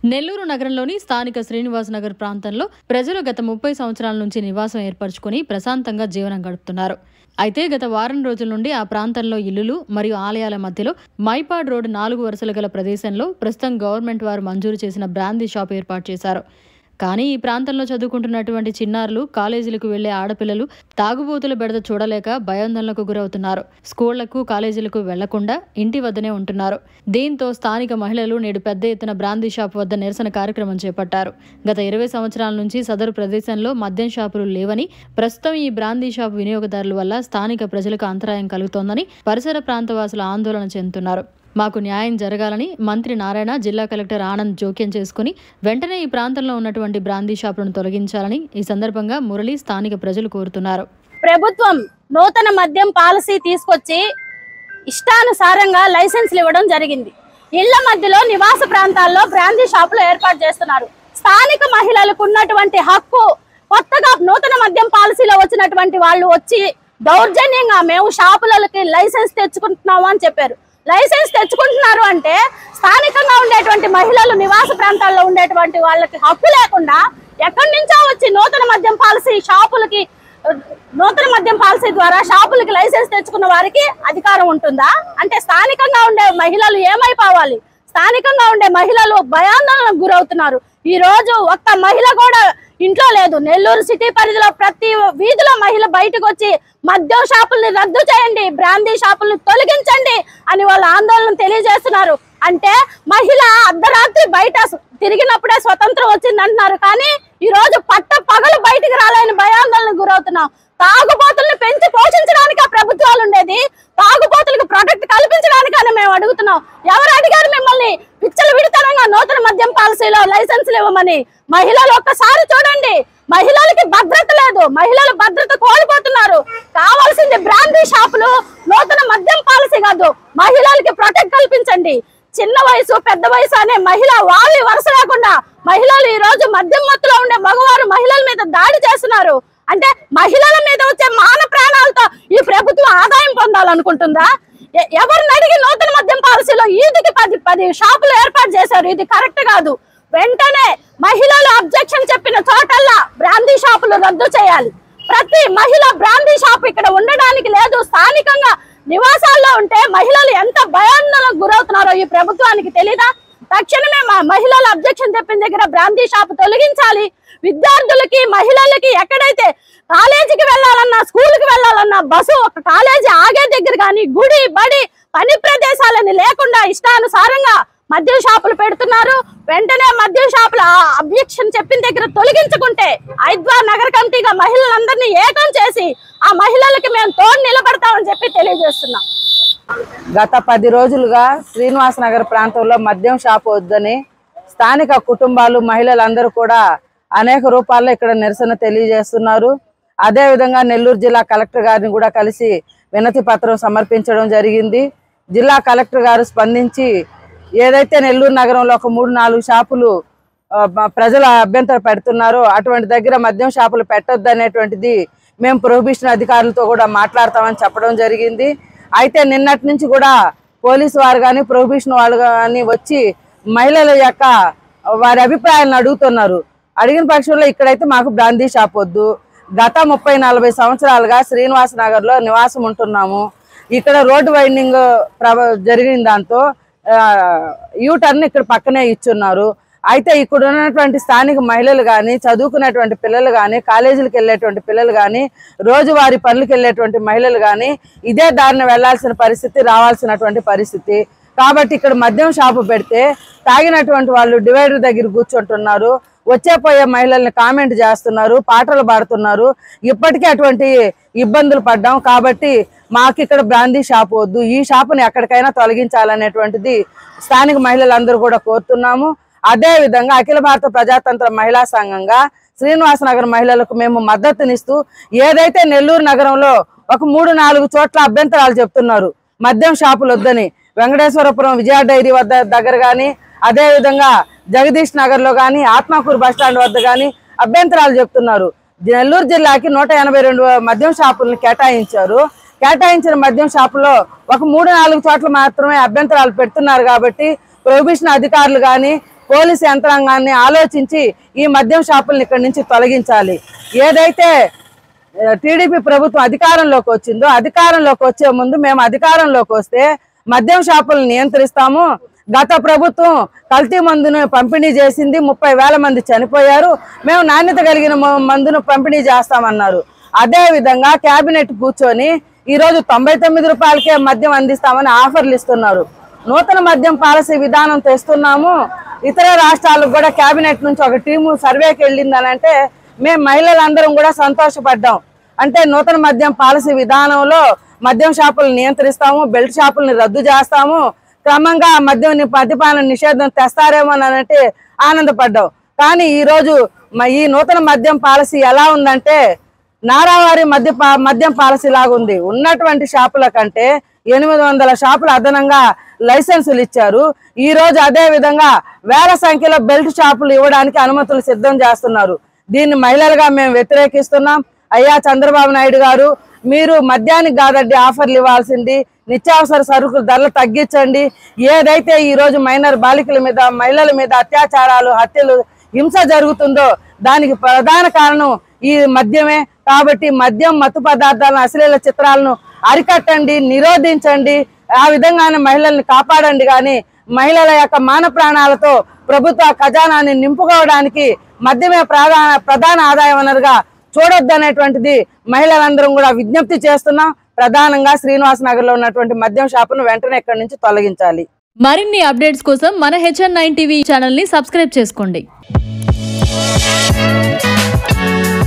నెల్లూరు నగరంలోని స్థానిక శ్రీనివాస్ నగర్ ప్రాంతంలో ప్రజలు గత ముప్పై సంవత్సరాల నుంచి నివాసం ఏర్పరచుకొని ప్రశాంతంగా జీవనం గడుపుతున్నారు అయితే గత వారం రోజుల నుండి ఆ ప్రాంతంలో ఇల్లులు మరియు ఆలయాల మధ్యలో మైపాడ్ రోడ్ నాలుగు వరుసలు గల ప్రదేశంలో ప్రస్తుతం గవర్నమెంట్ వారు మంజూరు చేసిన బ్రాందీ షాప్ ఏర్పాటు చేశారు కానీ ఈ ప్రాంతంలో చదువుకుంటున్నటువంటి చిన్నారులు కాలేజీలకు వెళ్లే ఆడపిల్లలు తాగుబోతుల బెడద చూడలేక భయాందోళనకు గురవుతున్నారు స్కూళ్లకు కాలేజీలకు వెళ్లకుండా ఇంటి వద్దనే ఉంటున్నారు దీంతో స్థానిక మహిళలు నేడు పెద్ద ఎత్తున బ్రాందీ షాప్ వద్ద నిరసన కార్యక్రమం చేపట్టారు గత ఇరవై సంవత్సరాల నుంచి సదరు ప్రదేశంలో మద్యం షాపులు లేవని ప్రస్తుతం ఈ బ్రాందీ షాప్ వినియోగదారుల వల్ల స్థానిక ప్రజలకు అంతరాయం కలుగుతోందని పరిసర ప్రాంతవాసులు ఆందోళన చెందుతున్నారు మాకు న్యాయం జరగాలని మంత్రి నారాయణ జిల్లా కలెక్టర్ ఆనంద్ జోక్యం చేసుకుని వెంటనే ఈ ప్రాంతంలో ఉన్నటువంటి బ్రాందీ షాపులను తొలగించాలని ఈ సందర్భంగా మురళి స్థానిక ప్రజలు కోరుతున్నారు ప్రభుత్వం నూతన మద్యం పాలసీ తీసుకొచ్చి ఇష్టానుసారంగా లైసెన్స్లు ఇవ్వడం జరిగింది ఇళ్ల మధ్యలో నివాస ప్రాంతాల్లో బ్రాందీ షాపులు ఏర్పాటు చేస్తున్నారు స్థానిక మహిళలకు ఉన్నటువంటి హక్కు కొత్తగా నూతన మద్యం పాలసీలో వచ్చినటువంటి వాళ్ళు వచ్చి దౌర్జన్యంగా మేము షాపులకి లైసెన్స్ తెచ్చుకుంటున్నాము అని చెప్పారు లైసెన్స్ తెచ్చుకుంటున్నారు అంటే స్థానికంగా ఉండేటువంటి మహిళలు నివాస ప్రాంతాల్లో ఉండేటువంటి వాళ్ళకి హక్కు లేకుండా ఎక్కడి నుంచో వచ్చి నూతన మద్యం పాలసీ షాపులకి నూతన మద్యం పాలసీ ద్వారా షాపులకి లైసెన్స్ తెచ్చుకున్న వారికి అధికారం ఉంటుందా అంటే స్థానికంగా ఉండే మహిళలు ఏమైపోవాలి స్థానికంగా ఉండే మహిళలు భయాందోళనకు గురవుతున్నారు ఈ రోజు ఒక్క మహిళ కూడా ఇంట్లో లేదు నెల్లూరు సిటీ పరిధిలో ప్రతి వీధిలో మహిళ బయటకు వచ్చి మద్యం షాపుల్ని రద్దు చేయండి బ్రాందీ షాపుల్ని తొలగించండి అని వాళ్ళు ఆందోళన తెలియజేస్తున్నారు అంటే మహిళ అర్ధరాత్రి బయట స్- తిరిగినప్పుడే స్వతంత్రం వచ్చింది అంటున్నారు కానీ ఈ రోజు పట్ట పగలు బయటికి రాలేని భయాందోళనకు గురవుతున్నాం తాగుబోతుల్ని పెంచి పోషించడానికి ఆ ప్రభుత్వాలు ఉండేది తాగుబోతులకు ప్రొటెక్ట్ కల్పించడానికని మేము అడుగుతున్నాం ఎవరు అడిగారు మిమ్మల్ని పిచ్చలు విడతనంగా నూతన మద్యం పాలసీలో లైసెన్సులు ఇవ్వమని మహిళలు ఒక్కసారి చూడండి మహిళలకి భద్రత లేదు మహిళలు భద్రత కోల్పోతున్నారు కావాల్సింది బ్రాందీ షాపులు నూతన మద్యం పాలసీ కాదు మహిళలకి ప్రొటెక్ట్ కల్పించండి చిన్న వయసు పెద్ద వయసు అనే మహిళ వాళ్ళు వరుస లేకుండా మహిళలు ఈ రోజు మద్యం మత్తులో ఉండే మగవారు మహిళల మీద దాడి చేస్తున్నారు అంటే మహిళల మీద వచ్చే మాన ప్రాణాలతో ఈ ప్రభుత్వం ఆదాయం పొందాలనుకుంటుందా ఎ- ఎవరిని అడిగి నూతన మద్యం పాలసీలో ఈదికి పది పది షాపులు ఏర్పాటు చేశారు ఇది కరెక్ట్ కాదు వెంటనే మహిళలు అబ్జెక్షన్ చెప్పిన చోటల్లా బ్రాందీ షాపులు రద్దు చేయాలి ప్రతి మహిళ బ్రాందీ షాప్ ఇక్కడ ఉండడానికి లేదు స్థానికంగా నివాసాల్లో ఉంటే మహిళలు ఎంత భయాందోళనకు గురవుతున్నారో ఈ ప్రభుత్వానికి తెలీదా తక్షణమే మా మహిళల అబ్జెక్షన్ చెప్పిన దగ్గర బ్రాందీ షాప్ తొలగించాలి విద్యార్థులకి మహిళలకి ఎక్కడైతే కాలేజీకి వెళ్ళాలన్నా స్కూల్కి వెళ్ళాలన్నా బస్సు ఒక కాలేజీ ఆగే దగ్గర కానీ గుడి బడి పని ప్రదేశాలని లేకుండా ఇష్టానుసారంగా మద్యం షాపులు పెడుతున్నారు వెంటనే మద్యం షాపుల అబ్జెక్షన్ చెప్పిన దగ్గర తొలగించుకుంటే ఐద్వా నగర కమిటీగా మహిళలందరినీ ఏకం చేసి ఆ మహిళలకి మేము తోడు నిలబడతామని చెప్పి తెలియజేస్తున్నాం గత పది రోజులుగా శ్రీనివాస నగర్ ప్రాంతంలో మద్యం షాపు వద్దని స్థానిక కుటుంబాలు మహిళలందరూ కూడా అనేక రూపాల్లో ఇక్కడ నిరసన తెలియజేస్తున్నారు అదేవిధంగా నెల్లూరు జిల్లా కలెక్టర్ గారిని కూడా కలిసి వినతి పత్రం సమర్పించడం జరిగింది జిల్లా కలెక్టర్ గారు స్పందించి ఏదైతే నెల్లూరు నగరంలో ఒక మూడు నాలుగు షాపులు ఆ, మ- ప్రజల అభ్యంతరం పెడుతున్నారో అటువంటి దగ్గర మద్యం షాపులు పెట్టొద్దు అనేటువంటిది మేము ప్రొహిబిషన్ అధికారులతో కూడా మాట్లాడతామని చెప్పడం జరిగింది అయితే నిన్నటి నుంచి కూడా పోలీసు వారు కానీ ప్రొహిబిషన్ వాళ్ళు కానీ వచ్చి మహిళల యొక్క వారి అభిప్రాయాలను అడుగుతున్నారు అడిగిన పక్షంలో ఇక్కడైతే మాకు బ్రాందీ షాప్ వద్దు గత ముప్పై నలభై సంవత్సరాలుగా శ్రీనివాస నగర్లో నివాసం ఉంటున్నాము ఇక్కడ రోడ్డు వైండింగ్ ప్రభ జరిగిన దాంతో యూ టర్న్ ఇక్కడ పక్కనే ఇచ్చున్నారు అయితే ఇక్కడ ఉన్నటువంటి స్థానిక మహిళలు కానీ చదువుకునేటువంటి పిల్లలు కానీ కాలేజీలకు వెళ్ళేటువంటి పిల్లలు కానీ రోజువారీ పనులకు వెళ్ళేటువంటి మహిళలు కానీ ఇదే దారిని వెళ్ళాల్సిన పరిస్థితి రావాల్సినటువంటి పరిస్థితి కాబట్టి ఇక్కడ మద్యం షాపు పెడితే తాగినటువంటి వాళ్ళు డివైడర్ దగ్గర కూర్చుంటున్నారు వచ్చే పోయే మహిళల్ని కామెంట్ చేస్తున్నారు పాటలు పాడుతున్నారు ఇప్పటికీ అటువంటి ఇబ్బందులు పడ్డాం కాబట్టి మాకు ఇక్కడ బ్రాందీ షాప్ వద్దు ఈ షాపుని ఎక్కడికైనా తొలగించాలనేటువంటిది స్థానిక మహిళలందరూ కూడా కోరుతున్నాము అదే విధంగా అఖిల భారత ప్రజాతంత్ర మహిళా సంఘంగా శ్రీనివాస నగర్ మహిళలకు మేము మద్దతునిస్తూ ఏదైతే నెల్లూరు నగరంలో ఒక మూడు నాలుగు చోట్ల అభ్యంతరాలు చెప్తున్నారు మద్యం షాపులు వద్దని వెంకటేశ్వరపురం విజయ డైరీ వద్ద దగ్గర కానీ అదే విధంగా జగదీష్ నగర్ లో కానీ ఆత్మకూరు బస్ స్టాండ్ వద్ద కానీ అభ్యంతరాలు చెప్తున్నారు నెల్లూరు జిల్లాకి నూట ఎనభై రెండు మద్యం షాపులను కేటాయించారు కేటాయించిన మద్యం షాపులో ఒక మూడు నాలుగు చోట్ల మాత్రమే అభ్యంతరాలు పెడుతున్నారు కాబట్టి ప్రొహిబిషన్ అధికారులు కానీ పోలీసు యంత్రాంగాన్ని ఆలోచించి ఈ మద్యం షాపుల్ని ఇక్కడి నుంచి తొలగించాలి ఏదైతే టీడీపీ ప్రభుత్వం అధికారంలోకి వచ్చిందో అధికారంలోకి వచ్చే ముందు మేము అధికారంలోకి వస్తే మద్యం షాపులను నియంత్రిస్తాము గత ప్రభుత్వం కల్తీ మందును పంపిణీ చేసింది ముప్పై వేల మంది చనిపోయారు మేము నాణ్యత కలిగిన మ- మందును పంపిణీ చేస్తామన్నారు అదే విధంగా కేబినెట్ కూర్చొని ఈ రోజు తొంభై తొమ్మిది రూపాయలకే మద్యం అందిస్తామని ఆఫర్లు ఇస్తున్నారు నూతన మద్యం పాలసీ విధానం తెస్తున్నాము ఇతర రాష్ట్రాలకు కూడా కేబినెట్ నుంచి ఒక టీము సర్వేకి వెళ్ళిందని అంటే మేము మహిళలందరం కూడా సంతోషపడ్డాం అంటే నూతన మద్యం పాలసీ విధానంలో మద్యం షాపులను నియంత్రిస్తాము బెల్ట్ షాపుల్ని రద్దు చేస్తాము క్రమంగా ఆ మద్యం ని- మద్యపాన నిషేధం తెస్తారేమో అని అంటే ఆనందపడ్డాం కానీ ఈ రోజు మ- ఈ నూతన మద్యం పాలసీ ఎలా ఉందంటే నారావారి మద్య పా- మద్యం పాలసీ లాగా ఉంది ఉన్నటువంటి షాపుల కంటే ఎనిమిది వందల షాపులు అదనంగా లైసెన్సులు ఇచ్చారు ఈ రోజు అదే విధంగా వేల సంఖ్యలో బెల్ట్ షాపులు ఇవ్వడానికి అనుమతులు సిద్ధం చేస్తున్నారు దీన్ని మహిళలుగా మేము వ్యతిరేకిస్తున్నాం అయ్యా చంద్రబాబు నాయుడు గారు మీరు మద్యానికి కాదండి ఆఫర్లు ఇవ్వాల్సింది నిత్యావసర సరుకులు ధరలు తగ్గించండి ఏదైతే ఈ రోజు మైనర్ బాలికల మీద మహిళల మీద అత్యాచారాలు హత్యలు హింస జరుగుతుందో దానికి ప్రధాన కారణం ఈ మద్యమే కాబట్టి మద్యం మత్తు పదార్థాలను అశ్లీల చిత్రాలను అరికట్టండి నిరోధించండి ఆ విధంగానే మహిళల్ని కాపాడండి కానీ మహిళల యొక్క మాన ప్రాణాలతో ప్రభుత్వ ఖజానాన్ని నింపుకోవడానికి మద్యమే ప్రధాన ప్రధాన ఆదాయ వనరుగా చూడొద్దనేటువంటిది మహిళలందరం కూడా విజ్ఞప్తి చేస్తున్నాం ప్రధానంగా శ్రీనివాస్ నగర్ లో ఉన్నటువంటి మద్యం షాపును వెంటనే ఇక్కడి నుంచి తొలగించాలి మరిన్ని అప్డేట్స్ కోసం మన హెచ్ఎన్ నైన్ టీవీ ఛానల్ని సబ్స్క్రైబ్ చేసుకోండి